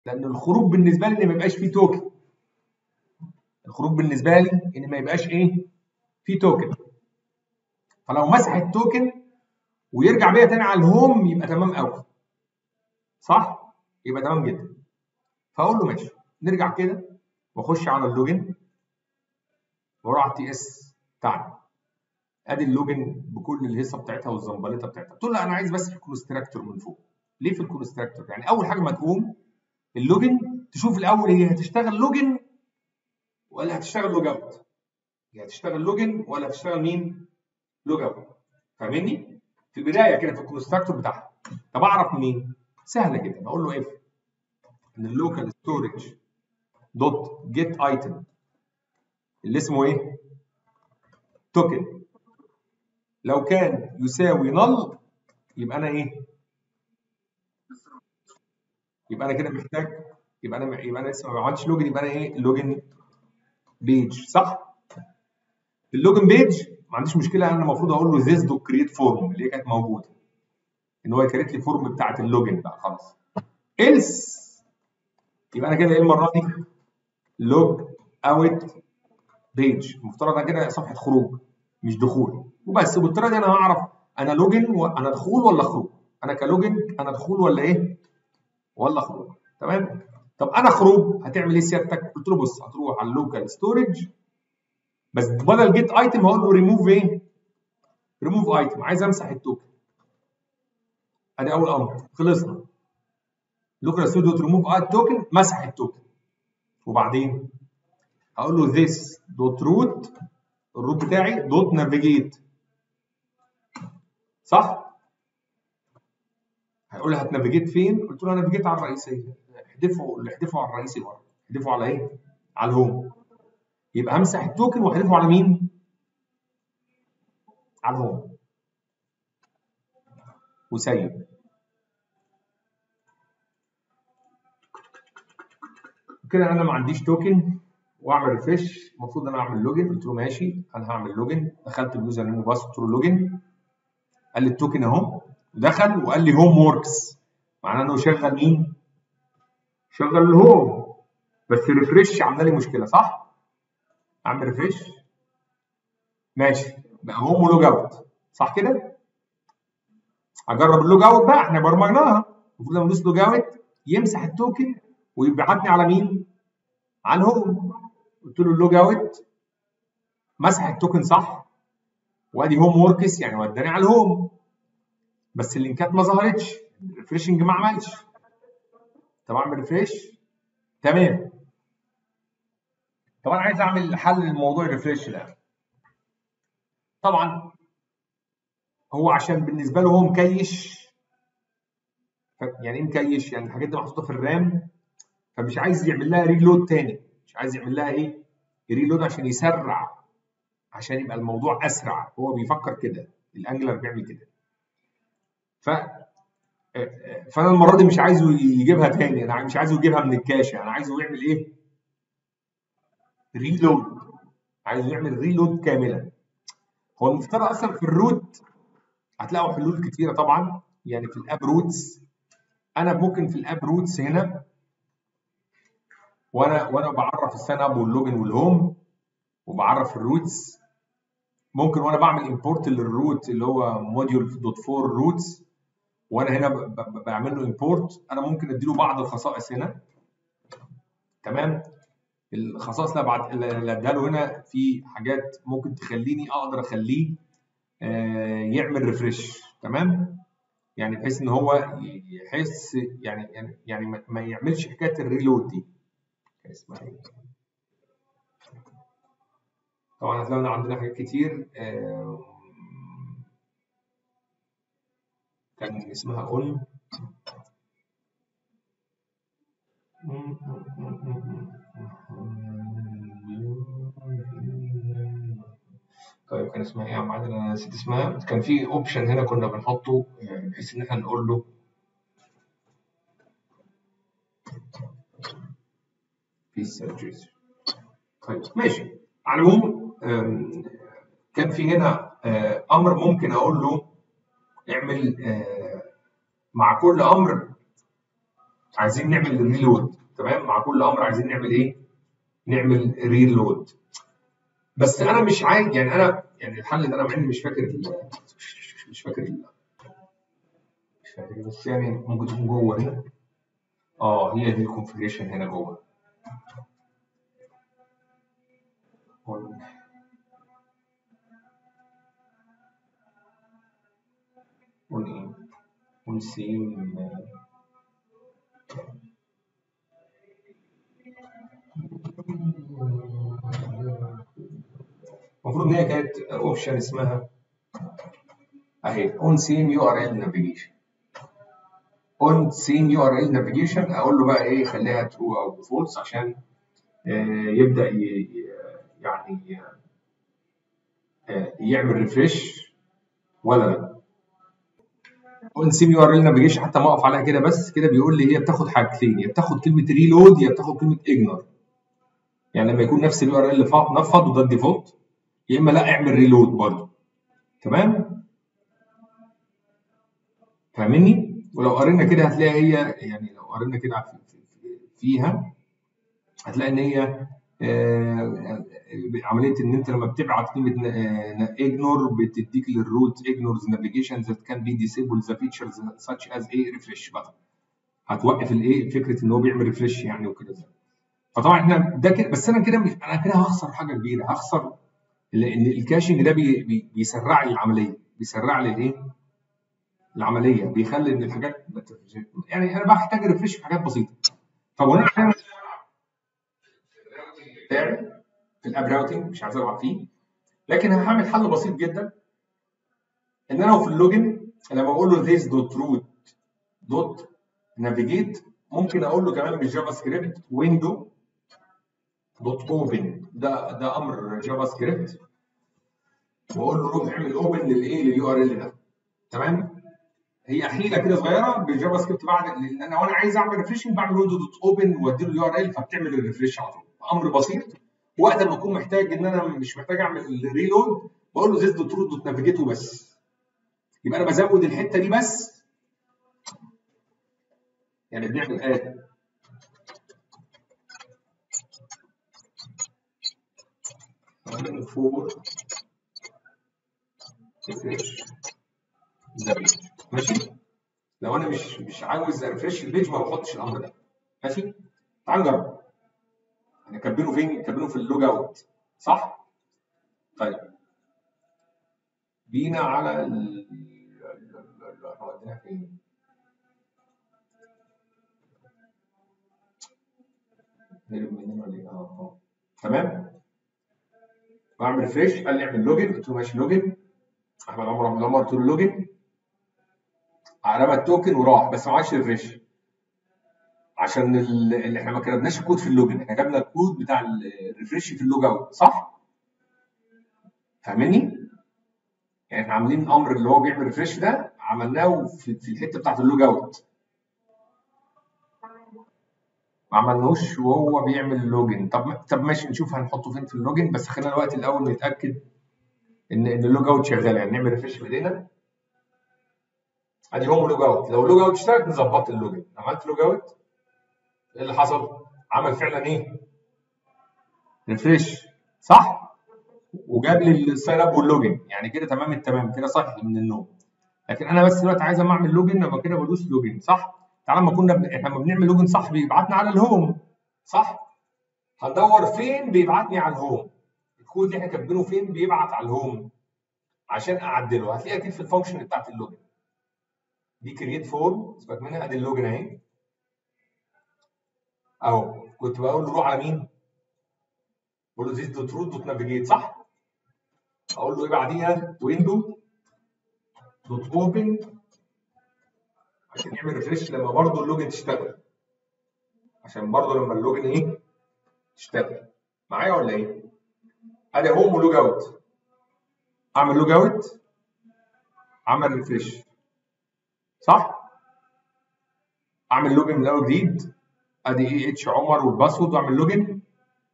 لان الخروج بالنسبه لي ان ما يبقاش فيه توكن الخروج بالنسبه لي ان ما يبقاش ايه فيه توكن فلو مسح التوكن ويرجع بيا تاني على الهوم يبقى تمام قوي صح يبقى تمام جدا فاقول له ماشي نرجع كده واخش على اللوجن واروح على التي اس بتاعنا ادي اللوجن بكل الهيصه بتاعتها والزنبلته بتاعتها قلت له انا عايز بس في الكونستراكتور من فوق ليه في الكونستراكتور يعني اول حاجه ما تقوم اللوجن تشوف الاول هي هتشتغل لوجن ولا هتشتغل لوج اوت هي هتشتغل لوجن ولا هتشتغل مين لوج اوت فاهمني في البدايه كده في الكونستراكتور بتاعها طب اعرف منين سهله جدا اقول له اف ان اللوكال ستورج دوت جيت ايتم اللي اسمه ايه توكن لو كان يساوي نل يبقى انا ايه يبقى انا كده محتاج يبقى انا يبقى انا لسه ما عملتش لوجن يبقى انا ايه لوجن بيج صح اللوجن بيج ما عنديش مشكله انا المفروض اقول له ذيس دوت كريت فورم اللي هي كانت موجوده ان هو يكريت لي فورم بتاعت اللوجن بقى خلاص إلس يبقى انا كده ايه المره دي لوج اوت بيج المفترض انا كده صفحه خروج مش دخول وبس وبالطريقه دي انا هعرف انا لوجن وانا دخول ولا خروج انا كلوجن انا دخول ولا ايه ولا خروج تمام طب انا خروج هتعمل ايه سيادتك قلت له بص هتروح على اللوكال ستورج بس بدل جيت ايتم هقول له ريموف ايه ريموف ايتم عايز امسح التوكن ادي اول امر خلصنا لوكال ستورج ريموف توكن مسح التوكن وبعدين هقول له this دوت روت الروت بتاعي دوت نافيجيت صح؟ هيقول لي هتنافيجيت فين؟ قلت له نافيجيت على الرئيسيه احذفه اللي احذفه على الرئيسي بره احذفه على ايه؟ على الهوم يبقى همسح التوكن واحذفه على مين؟ على الهوم وسيب كده انا ما عنديش توكن واعمل ريفريش المفروض انا اعمل لوجن قلت له ماشي انا هعمل لوجن دخلت اليوزر نيم وباس قلت له لوجن قال لي التوكن اهو دخل وقال لي هوم وركس معناه انه شغل مين؟ شغل الهوم بس ريفريش عامله لي مشكله صح؟ اعمل ريفريش ماشي بقى هوم ولوج اوت صح كده؟ اجرب اللوج اوت بقى احنا برمجناها المفروض لما ندوس لوج اوت يمسح التوكن ويبعتني على مين؟ على الهوم قلت له اللوج اوت مسح التوكن صح وادي هوم وركس يعني وداني على الهوم بس اللينكات ما ظهرتش الريفريشنج ما عملش طب اعمل ريفريش تمام طب انا عايز اعمل حل للموضوع الريفريش ده طبعا هو عشان بالنسبه له هو مكيش يعني ايه مكيش يعني الحاجات دي محطوطه في الرام فمش عايز يعمل لها ريلود تاني مش عايز يعمل لها ايه ريلود عشان يسرع عشان يبقى الموضوع اسرع هو بيفكر كده الانجلر بيعمل كده ف فانا المره دي مش عايزه يجيبها تاني انا مش عايزه يجيبها من الكاشه انا عايزه يعمل ايه ريلود عايزه يعمل ريلود كاملا هو المفترض اصلا في الروت هتلاقوا حلول كتيره طبعا يعني في الاب روتس انا ممكن في الاب روتس هنا وانا وانا بعرف الساين اب واللوجن والهوم وبعرف الروتس ممكن وانا بعمل امبورت للروت اللي هو موديول دوت فور روتس وانا هنا بعمل له امبورت انا ممكن اديله بعض الخصائص هنا تمام الخصائص اللي بعد اللي اديها له هنا في حاجات ممكن تخليني اقدر اخليه يعمل ريفرش تمام يعني بحيث ان هو يحس يعني يعني يعني ما يعملش حكايه الريلود دي اسمها ايه طبعا هتلاقوا عندنا حاجات كتير كان اسمها اون طيب كان اسمها ايه يا معلم انا نسيت اسمها كان في اوبشن هنا كنا بنحطه بحيث ان احنا نقول له في السيرجرز طيب ماشي على العموم كان في هنا امر ممكن اقول له اعمل مع كل امر عايزين نعمل ريلود تمام مع كل امر عايزين نعمل ايه نعمل ريلود بس انا مش عايز يعني انا يعني الحل اللي انا مع اني مش فاكر ال- مش فاكر ال- مش فاكر بس يعني ممكن تكون جوه هنا اه هي دي الكونفجريشن هنا جوه on on ايه on same المفروض ان هي كانت اوبشن اسمها اهي on same URL navigation on same URL navigation اقول له بقى ايه خليها true او false عشان آه، يبدا ي- ي- يعني آه، يعمل ريفريش ولا لا on same URL navigation حتى ما اقف عليها كده بس كده بيقول لي هي بتاخد حاجتين يا بتاخد كلمه ريلود يا بتاخد كلمه ignore يعني لما يكون نفس اليو ار ال نفض وده الديفولت يا اما لا اعمل ريلود برضه تمام فاهمني ولو قارنا كده هتلاقي هي يعني لو قارنا كده في- في- فيها هتلاقي ان هي آه، عمليه ان انت لما بتبعت كلمه اجنور بتديك للروت اجنورز نافيجيشن ذات كان بي ديسيبل ذا فيتشرز such از ايه ريفرش بقى هتوقف الايه فكره ان هو بيعمل ريفرش يعني وكده فطبعا احنا ده كده بس انا كده مش انا كده هخسر حاجه كبيره هخسر لان الكاشنج ده بي بي بيسرع لي العمليه بيسرع لي الايه العمليه بيخلي ان الحاجات بت- يعني انا بحتاج ريفرش في حاجات بسيطه فبناء على بتاعي في الاب راوتنج مش عايز العب فيه لكن هعمل حل بسيط جدا ان انا في اللوجن لما بقول له this دوت روت دوت نافيجيت ممكن اقول له كمان بالجافا سكريبت ويندو دوت اوبن ده ده امر جافا سكريبت واقول له روح اعمل اوبن للايه لليو ار ال ده تمام هي حيله كده صغيره بالجافا سكريبت بعد لان انا وانا عايز اعمل ريفريشنج بعمل ويندو دوت اوبن وادي له اليو ار ال فبتعمل الريفريش على طول امر بسيط وقت ما اكون محتاج ان انا مش محتاج اعمل ريلود بقول له زيت دوت روت دوت نافيجيت وبس يبقى انا بزود الحته دي بس يعني بنعمل اد فور ريفريش ذا بيج ماشي لو انا مش مش عاوز ريفريش البيج ما بحطش الامر ده ماشي تعال نجرب احنا كاتبينه فين كاتبينه في اللوج اوت صح طيب بينا على ال احنا وديناها فين هرب مننا ولا ايه اه اه تمام بعمل ريفريش قال لي اعمل لوجن قلت له ماشي لوجن احمد عمر احمد عمر قلت له لوجن رمى التوكن وراح بس ما عملش ريفريش عشان ال- اللي احنا ما كتبناش الكود في اللوجن احنا كتبنا الكود بتاع الريفريش في اللوج اوت صح؟ فاهمني؟ يعني احنا عاملين امر اللي هو بيعمل ريفريش ده عملناه في, في الحته بتاعت اللوج اوت ما عملناهوش وهو بيعمل لوجن طب طب ماشي نشوف هنحطه فين في اللوجن بس خلينا الوقت الاول نتاكد ان ان اللوج اوت شغال يعني نعمل ريفريش بايدينا ادي هوم لوج اوت لو اللوج اوت اشتغلت نظبط اللوجن عملت لوج اوت ايه اللي حصل؟ عمل فعلا ايه؟ ريفريش صح؟ وجاب لي الساين اب واللوجن يعني كده تمام التمام كده صح من النوم لكن انا بس دلوقتي عايز اما اعمل لوجن لما كده بدوس لوجن صح؟ تعالى لما كنا بن... احنا لما بنعمل لوجن صح بيبعتنا على الهوم صح؟ هندور فين بيبعتني على الهوم الكود اللي احنا كاتبينه فين بيبعت على الهوم عشان اعدله هتلاقيه اكيد في الفانكشن بتاعت اللوجن دي كرييت فورم سيبك منها ادي اللوجن اهي اهو كنت بقول له روح على مين؟ بقول له زيت دوت روت دوت نافيجيت صح؟ اقول له ايه بعديها؟ ويندو دوت اوبن عشان يعمل ريفريش لما برضه اللوجن تشتغل عشان برضه لما اللوجن ايه؟ تشتغل معايا ولا ايه؟ ادي هوم ولوج اوت اعمل لوج اوت اعمل ريفريش صح؟ اعمل لوجن من اول جديد ادي اي اتش عمر والباسورد واعمل لوجن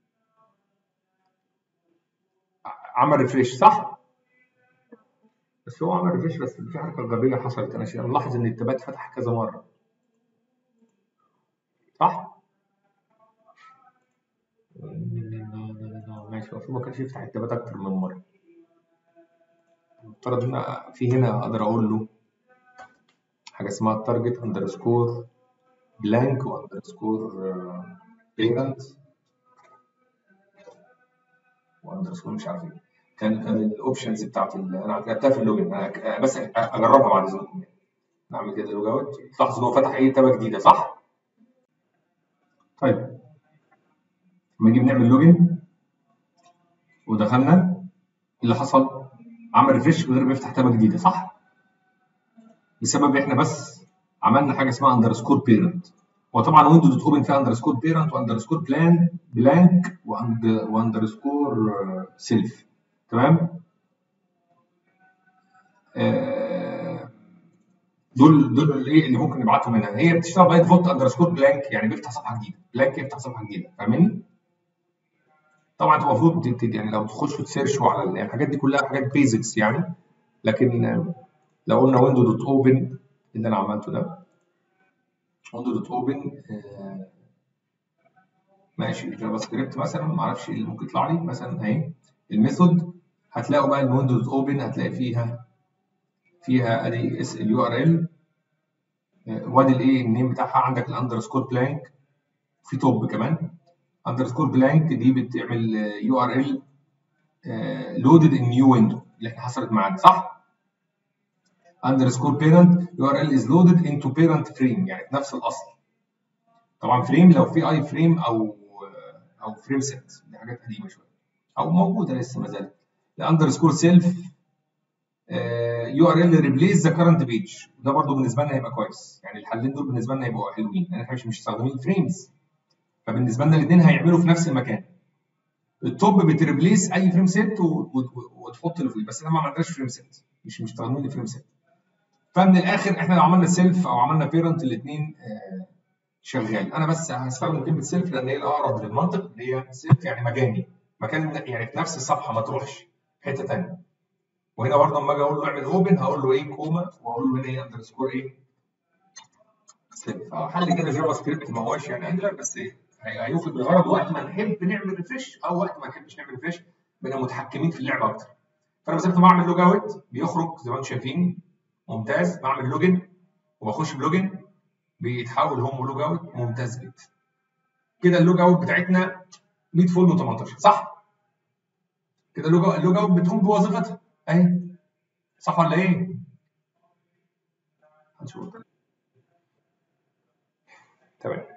عمل ريفريش صح؟ بس هو عمل ريفريش بس في حركه غبيه حصلت انا شايف- ملاحظ ان التابات فتح كذا مره صح؟ ماشي المفروض ما كانش يفتح التابات اكتر من مره المفترض ان في هنا اقدر اقول له حاجه اسمها التارجت اندرسكور بلانك واندرسكور بيرنت واندرسكور مش عارف ايه كان كان الاوبشنز بتاعت ال- انا كتبتها في اللوجن انا بس اجربها بعد اذنكم نعمل كده لوج اوت تلاحظ ان هو فتح ايه تابه جديده صح؟ طيب لما نيجي بنعمل لوجن ودخلنا إيه اللي حصل عمل ريفرش من غير ما يفتح تابه جديده صح؟ بسبب احنا بس عملنا حاجه اسمها اندرسكور بيرنت وطبعا ويندو دوت اوبن فيها اندرسكور بيرنت واندرسكور بلان بلانك واندرسكور سيلف تمام؟ آه، دول دول الايه اللي ممكن نبعتهم منها هي بتشتغل باي ديفولت اندرسكور بلانك يعني بيفتح صفحه جديده بلانك يفتح صفحه جديده فاهماني؟ طبعا انت المفروض تت- يعني لو تخشوا تسيرشوا على ال- يعني الحاجات دي كلها حاجات بيزكس يعني لكن آه، لو قلنا ويندو دوت اوبن اللي انا عملته ده ويندو دوت اوبن ماشي جافا سكريبت مثلا ما اعرفش ايه اللي ممكن يطلع لي مثلا اهي الميثود هتلاقوا بقى الويندو دوت اوبن هتلاقي فيها فيها ادي اس اليو ار ال وادي الايه النيم بتاعها عندك الاندرسكور بلانك في توب كمان اندرسكور بلانك دي بتعمل يو ار ال لودد ان نيو ويندو اللي احنا حصلت معانا صح؟ اندرسكور بيرنت يو ار ال از لودد انتو بيرنت فريم يعني في نفس الاصل طبعا فريم لو في اي فريم او او فريم سيت دي حاجات قديمه شويه او موجوده لسه ما زالت الاندرسكور سيلف يو ار ال ريبليس ذا كرنت بيج ده برضو بالنسبه لنا هيبقى كويس يعني الحلين دول بالنسبه لنا هيبقوا حلوين لان احنا مش مستخدمين فريمز فبالنسبه لنا الاثنين هيعملوا في نفس المكان التوب بتريبليس اي فريم سيت و- و- وتحط اللي فوقيه بس احنا ما عندناش فريم سيت مش مستخدمين الفريم سيت فمن الاخر احنا لو عملنا سيلف او عملنا بيرنت الاثنين شغال انا بس هستخدم كلمه سيلف لان هي الاقرب للمنطق اللي هي سيلف يعني مجاني مكان يعني في نفس الصفحه ما تروحش في حته ثانيه وهنا برضه لما اجي اقول له اعمل اوبن هقول له ايه كوما واقول له هنا ايه اندرسكور ايه سيلف اه حل كده جافا سكريبت ما هوش يعني انجلر بس ايه هي- هيوفي بالغرض وقت ما نحب نعمل ريفرش او وقت ما نحبش نعمل ريفرش بقينا متحكمين في اللعبه اكتر فانا مثلا بعمل لوج اوت بيخرج زي ما انتم شايفين ممتاز بعمل لوجن وبخش بلوجن بيتحول هوم لوج اوت ممتاز جدا كده اللوج اوت بتاعتنا 100 فول و18 صح؟ كده اللوج اللوج اوت بتقوم بوظيفتها اهي صح ولا ايه؟ هنشوف تمام